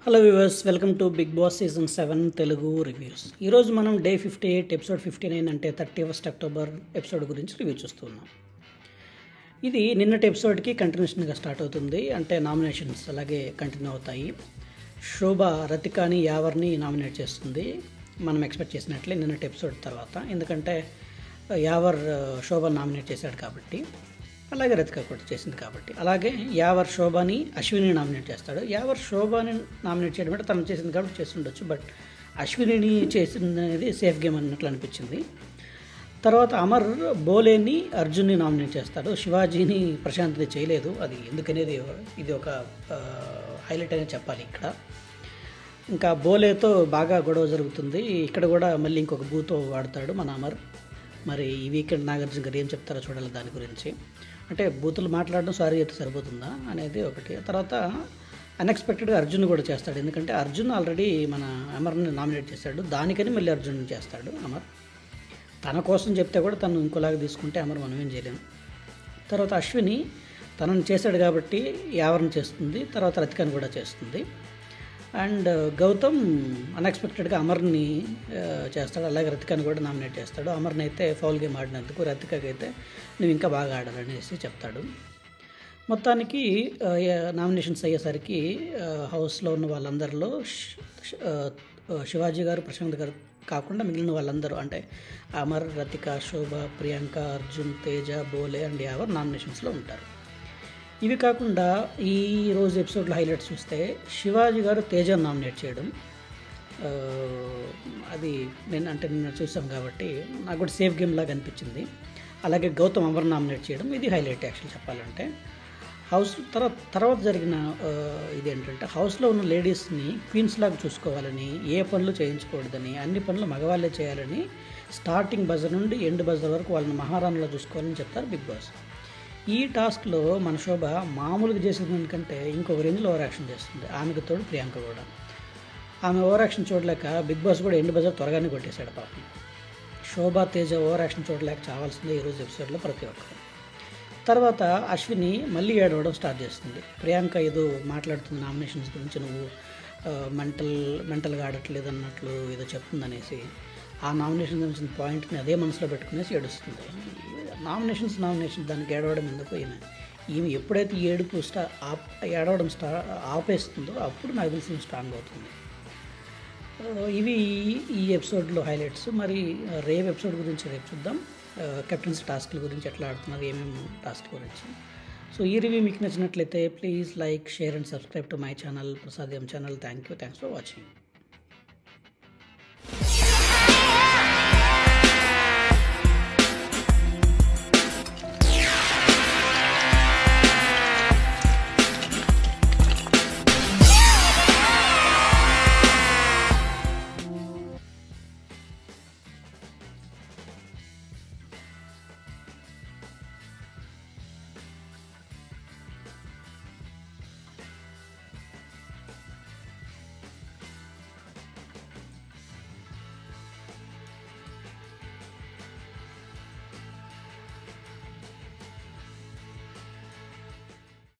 hello viewers welcome to Bigg Boss season seven Telugu reviews ఈరోజు మనం day fifty eight episode fifty nine అంటే thirty first October episode గురించి review చూస్తున్నాం ఇది నిన్నటి ఎపిసోడ్కి కంటిన్యూషన్గా స్టార్ట్ అవుతుంది అంటే నామినేషన్స్ అలాగే కంటిన్యూ అవుతాయి శోభ రతికాని యావర్ని నామినేట్ చేస్తుంది మనం ఎక్స్పెక్ట్ చేసినట్లే నిన్నటి ఎపిసోడ్ తర్వాత ఎందుకంటే యావర్ శోభ నామినేట్ చేశాడు కాబట్టి అలాగే రతిక కూడా చేసింది కాబట్టి అలాగే యావర్ శోభని అశ్విని నామినేట్ చేస్తాడు యావర్ శోభని నామినేట్ చేయడం అంటే తను చేసింది కాబట్టి చేసి ఉండొచ్చు బట్ అశ్వినిని చేసింది అనేది సేఫ్ గేమ్ అన్నట్లు అనిపించింది తర్వాత అమర్ బోలేని అర్జున్ని నామినేట్ చేస్తాడు శివాజీని ప్రశాంత్ని చేయలేదు అది ఎందుకనేది ఇది ఒక హైలైట్ అనేది చెప్పాలి ఇక్కడ ఇంకా బోలేతో బాగా గొడవ జరుగుతుంది ఇక్కడ కూడా మళ్ళీ ఇంకొక బూతో వాడతాడు మన అమర్ మరి ఈ వీకెండ్ నాగార్జున గారు ఏం చెప్తారో చూడాలి దాని గురించి అంటే బూతులు మాట్లాడడం సారీ అయితే సరిపోతుందా అనేది ఒకటి తర్వాత అన్ఎక్స్పెక్టెడ్గా అర్జున్ కూడా చేస్తాడు ఎందుకంటే అర్జున్ ఆల్రెడీ మన అమర్ని నామినేట్ చేశాడు దానికని మళ్ళీ అర్జున్ చేస్తాడు అమర్ తన కోసం చెప్తే కూడా తను ఇంకోలాగా తీసుకుంటే అమర్ మనం ఏం చేయలేము తర్వాత అశ్విని తనని చేశాడు కాబట్టి యావరణ చేస్తుంది తర్వాత రతికని కూడా చేస్తుంది అండ్ గౌతమ్ అన్ఎక్స్పెక్టెడ్గా అమర్ని ఆ, చేస్తాడు అలాగే రతికాని కూడా నామినేట్ చేస్తాడు అమర్ని అయితే ఫౌల్ గేమ్ ఆడినందుకు రతికకి అయితే నువ్వు ఇంకా బాగా ఆడాలనేసి చెప్తాడు మొత్తానికి ఆ, యా- నామినేషన్స్ అయ్యేసరికి ఆ, హౌస్లో ఉన్న వాళ్ళందరిలో ష్- ష్- ఆ, ఆ, శివాజీ గారు ప్రశాంత్ గారు కాకుండా మిగిలిన వాళ్ళందరూ అంటే అమర్ రతిక శోభ ప్రియాంక అర్జున్ తేజ బోలే అండ్ యావర్ నామినేషన్స్లో ఉంటారు ఇవి కాకుండా ఈ రోజు ఎపిసోడ్లో హైలైట్స్ చూస్తే శివాజీ గారు తేజను నామినేట్ చేయడం ఆ, అది నేను అంటే నిన్న చూసాం కాబట్టి నాకు కూడా సేఫ్ గేమ్ లాగా అనిపించింది అలాగే గౌతమ్ అమర్ నామినేట్ చేయడం ఇది హైలైట్ యాక్చువల్ చెప్పాలంటే హౌస్ తర్వాత తర్వాత జరిగిన ఆ, ఇదేంటంటే హౌస్లో ఉన్న లేడీస్ని క్వీన్స్ లాగా చూసుకోవాలని ఏ పనులు చేయించకూడదని అన్ని పనులు మగవాళ్ళే చేయాలని స్టార్టింగ్ బజర్ నుండి ఎండ్ బజర్ వరకు వాళ్ళని మహారాణిలో చూసుకోవాలని చెప్తారు బిగ్ బాస్ ఈ టాస్క్లో మన శోభ మామూలుగా చేసిన దానికంటే ఇంకొక రేంజ్లో ఓవర్ యాక్షన్ చేస్తుంది ఆమెకు తోడు ప్రియాంక కూడా ఆమె ఓవర్ యాక్షన్ చూడలేక బిగ్ బాస్ కూడా ఎండ్ బజార్ త్వరగానే కొట్టేశాడు పాపం శోభా తేజ ఓవర్ యాక్షన్ చూడలేక చావాల్సిందే ఈరోజు ఎపిసోడ్లో ప్రతి ఒక్కరు తర్వాత అశ్విని మళ్ళీ ఏడవడం స్టార్ట్ చేస్తుంది ప్రియాంక ఏదో మాట్లాడుతుంది నామినేషన్స్ గురించి నువ్వు మెంటల్ మెంటల్గా ఆడట్లేదు అన్నట్లు ఏదో చెప్తుందనేసి ఆ నామినేషన్ గురించిన పాయింట్ని అదే మనసులో పెట్టుకునేసి ఏడుస్తుంది నామినేషన్స్ నామినేషన్ దానికి ఏడవడం ఎందుకు ఈమె ఈమె ఎప్పుడైతే ఈ ఏడుపు స్టా ఆప్ ఏడవడం స్టా ఆపేస్తుందో అప్పుడు నాకు తెలిసిన స్ట్రాంగ్ అవుతుంది ఆ, ఇవి ఈ ఎపిసోడ్లో హైలైట్స్ మరి రేపు ఎపిసోడ్ గురించి రేపు చూద్దాం కెప్టెన్స్ టాస్క్ల గురించి ఎట్లా ఆడుతున్నారు ఏమేమి టాస్క్ గురించి సో ఈ రివ్యూ మీకు నచ్చినట్లయితే please like share and subscribe to my channel Prasad M channel thank you thanks for watching